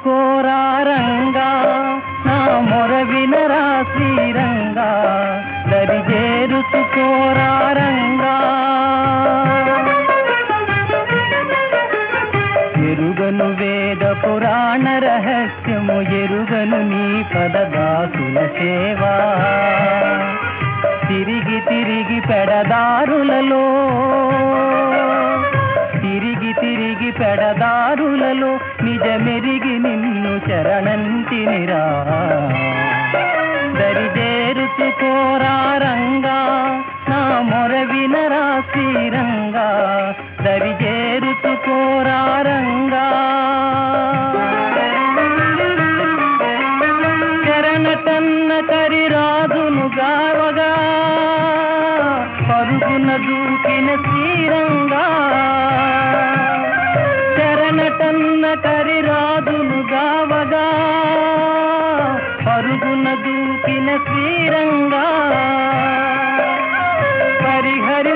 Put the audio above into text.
చేరుకోరారంగా నా మొర వినరా శ్రీరంగా దరి చేరుకోరారంగా ఎరుగను వేద పురాణ రహస్యము ఎరుగను నీ పదదాసుల సేవా తిరిగి తిరిగి పెడదారులలో తిరిగి తిరిగి పెడదారులలో నిజమెరిగి నిన్ను చరణంతినిరా దరి చేరుచుకోరారంగా నా మొర వినరా శ్రీరంగా దరి చేరుచుకోరారంగా చరణటన్న కరిరాజును గావగా పరుగున దూకిన శ్రీరంగా చరణటన్న కరిరాజును గావగా పరుగున దూకిన శ్రీరంగా పరిహరి